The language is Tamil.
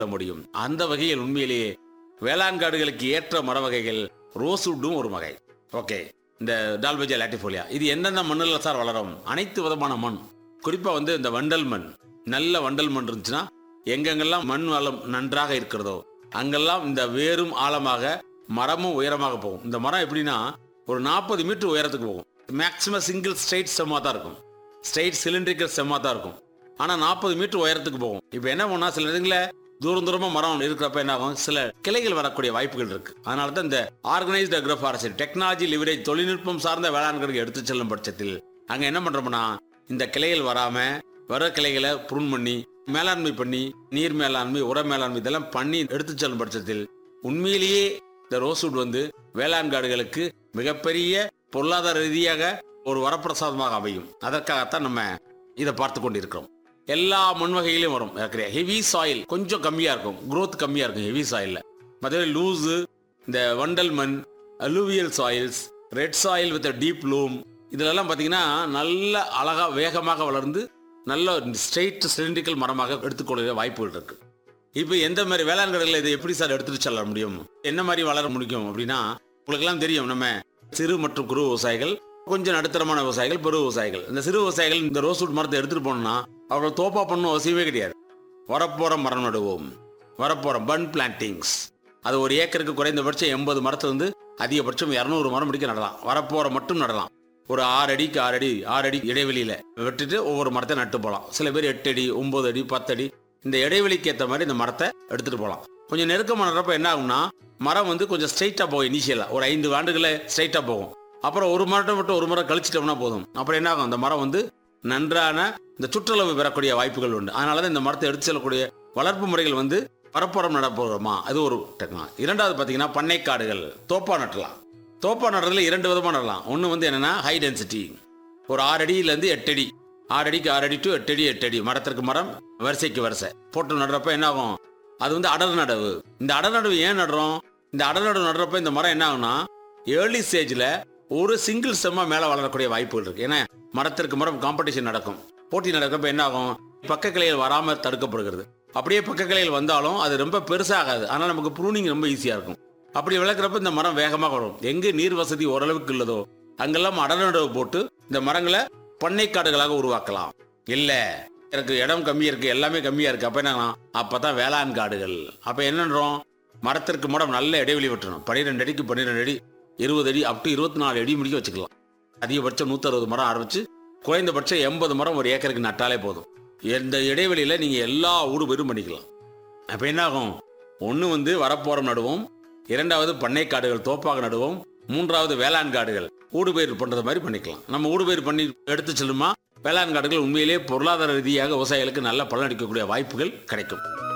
முடியும் அந்த வகையில் உண்மையிலேயே வேளாண் காடுகளுக்கு ஏற்ற மர வகைகள் ரோஸ்வுட்டும் ஒரு வகை ஓகே இந்த டால்பஜா லாட்டிஃபோலியா இது எந்தெந்த மண்ணில் சார் வளரும் அனைத்து விதமான மண் குறிப்பாக வந்து இந்த வண்டல் மண் நல்ல வண்டல் மண் இருந்துச்சுன்னா எங்கெங்கெல்லாம் மண் வளம் நன்றாக இருக்கிறதோ அங்கெல்லாம் இந்த வேரும் ஆழமாக மரமும் உயரமாக போகும் இந்த மரம் எப்படின்னா ஒரு நாற்பது மீட்டர் உயரத்துக்கு போகும் மேக்ஸிமம் சிங்கிள் ஸ்ட்ரைட் ஸ்டெம்மாக தான் இருக்கும் ஸ்ட்ரைட் சிலிண்ட்ரிக்கல் ஸ்டெம்மாக தான் இருக்கும் ஆனால் நாற்பது மீட்டர் உயரத்துக்கு போகும் இப்போ என்ன பண்ணா சில இடங்களில் தூரம் தூரமாக மரம் இருக்கிறப்ப என்ன ஆகும் சில கிளைகள் வரக்கூடிய வாய்ப்புகள் இருக்கு அதனால தான் இந்த ஆர்கனைஸ்டு அக்ரோஃபாரஸ்ட் டெக்னாலஜி லிவரேஜ் தொழில்நுட்பம் சார்ந்த வேளாண்களுக்கு எடுத்து செல்லும் பட்சத்தில் அங்கே என்ன பண்ணுறோம்னா இந்த கிளைகள் வராம வர கிளைகளை புருண் பண்ணி மேலாண்மை பண்ணி நீர் மேலாண்மை உர மேலாண்மை இதெல்லாம் பண்ணி எடுத்து செல்லும் பட்சத்தில் உண்மையிலேயே இந்த ரோஸ்வுட் வந்து வேளாண் காடுகளுக்கு மிகப்பெரிய பொருளாதார ரீதியாக ஒரு வரப்பிரசாதமாக அமையும் அதற்காகத்தான் நம்ம இதை பார்த்து கொண்டிருக்கிறோம் எல்லா மண் வகையிலையும் வரும் ஹெவி சாயில் கொஞ்சம் கம்மியாக இருக்கும் growth கம்மியாக இருக்கும் ஹெவி சாயிலில் மற்றபடி லூஸு இந்த வண்டல் மண் alluvial soils red soil with deep loam இதிலெல்லாம் பார்த்தீங்கன்னா நல்ல அழகாக வேகமாக வளர்ந்து நல்ல ஸ்ட்ரெயிட் சிலிண்டிக்கல் மரமாக எடுத்துக்கொள்ள வாய்ப்புகள் இருக்கு இப்போ எந்த மாதிரி வேளாண் கடையில் இதை எப்படி சார் எடுத்துட்டு செல்ல முடியும் என்ன மாதிரி வளர முடியும் அப்படின்னா உங்களுக்கெல்லாம் தெரியும் நம்ம சிறு மற்றும் குறு விவசாயிகள் கொஞ்சம் நடுத்தரமான விவசாயிகள் பெரு விவசாயிகள் இந்த சிறு விவசாயிகள் இந்த ரோஸ்வுட் மரத்தை எடுத்துட்டு போனோம்னா அவர்கள் தோப்பா பண்ணணும் அவசியமே கிடையாது வரப்போற மரம் நடுவோம் வரப்போற பன் பிளான்டிங்ஸ் அது ஒரு ஏக்கருக்கு குறைந்தபட்சம் எண்பது மரத்துலேருந்து அதிகபட்சம் இரநூறு மரம் முடிக்க நடலாம் வரப்போற மட்டும் நடலாம் ஒரு ஆறு அடிக்கு ஆறு அடி ஆறு அடி இடைவெளியில் விட்டுட்டு ஒவ்வொரு மரத்தை நட்டு போகலாம் சில பேர் எட்டு அடி ஒன்பது அடி பத்து அடி இந்த இடைவெளிக்கு ஏற்ற மாதிரி இந்த மரத்தை எடுத்துட்டு போகலாம் கொஞ்சம் நெருக்கமாக நடுறப்ப என்ன ஆகும்னா மரம் வந்து கொஞ்சம் ஸ்ட்ரைட்டாக போகும் இனிஷியலாக ஒரு ஐந்து ஆண்டுகளில் ஸ்ட்ரைட்டாக போகும் அப்புறம் ஒரு மரத்தை விட்டு ஒரு மரம் கழிச்சிட்டோம்னா போதும் அப்புறம் என்ன ஆகும் அந்த மரம் வந்து நன்றான இந்த சுற்றளவு பெறக்கூடிய வாய்ப்புகள் உண்டு அதனால தான் இந்த மரத்தை எடுத்து செல்லக்கூடிய வளர்ப்பு முறைகள் வந்து பரப்புறம் நடப்புறோமா அது ஒரு டெக்னாலஜி இரண்டாவது பார்த்தீங்கன்னா பண்ணைக்காடுகள் தோப்பா நட்டலாம் தோப்பா நடுறதுல இரண்டு விதமாக நடலாம் ஒன்று வந்து என்னன்னா ஹை டென்சிட்டி ஒரு ஆறு அடியிலேருந்து எட்டு அடி ஆறு அடிக்கு ஆறு அடி டு எட்டு அடி எட்டு அடி மரத்திற்கு மரம் வரிசைக்கு வரிசை போட்டு நடுறப்ப என்ன ஆகும் அது வந்து அடர் நடவு இந்த அடர் நடவு ஏன் நடுறோம் இந்த அடர் நடவு நடுறப்ப இந்த மரம் என்ன ஆகும்னா ஏர்லி ஸ்டேஜில் ஒரு சிங்கிள் ஸ்டெம்மா மேலே வளரக்கூடிய வாய்ப்புகள் இருக்கு ஏன்னா மரத்திற்கு மரம் காம்படிஷன் நடக்கும் போட்டி நடக்கிறப்ப என்ன ஆகும் பக்க கிளைகள் வராமல் தடுக்கப்படுகிறது அப்படியே பக்க கிளைகள் வந்தாலும் அது ரொம்ப பெருசாகாது ஆனால் நமக்கு ப்ரூனிங் ரொம்ப ஈஸியாக இருக்கும் அப்படி விளக்குறப்ப இந்த மரம் வேகமாக வரும் எங்கே நீர் வசதி ஓரளவுக்கு உள்ளதோ அங்கெல்லாம் அடர்நடவு போட்டு இந்த மரங்களை பண்ணைக்காடுகளாக உருவாக்கலாம் இல்லை எனக்கு இடம் கம்மியாக இருக்குது எல்லாமே கம்மியாக இருக்குது அப்போ என்ன அப்போ தான் வேளாண் காடுகள் அப்போ என்னன்றோம் மரத்திற்கு மரம் நல்ல இடைவெளி விட்டுறணும் பன்னிரெண்டு அடிக்கு பன்னிரெண்டு அடி இருபது அடி அப் டு இருபத்தி நாலு அடி முடிக்க வச்சுக்கலாம் அதிகபட்சம் நூற்றறுபது மரம் ஆரம்பிச்சு குறைந்தபட்சம் எண்பது மரம் ஒரு ஏக்கருக்கு நட்டாலே போதும் எந்த இடைவெளியில் நீங்கள் எல்லா ஊடு பெரும் பண்ணிக்கலாம் அப்போ என்ன ஆகும் ஒன்று வந்து வரப்போரம் நடுவோம் இரண்டாவது பண்ணைக்காடுகள் தோப்பாக நடுவோம் மூன்றாவது வேளாண் காடுகள் ஊடுபயிர் பண்ணுறது மாதிரி பண்ணிக்கலாம் நம்ம ஊடுபயிர் பண்ணி எடுத்து செல்லுமா வேளாண் காடுகள் உண்மையிலேயே பொருளாதார ரீதியாக விவசாயிகளுக்கு நல்ல பலன் அளிக்கக்கூடிய வாய்ப்புகள் கிடைக்கும்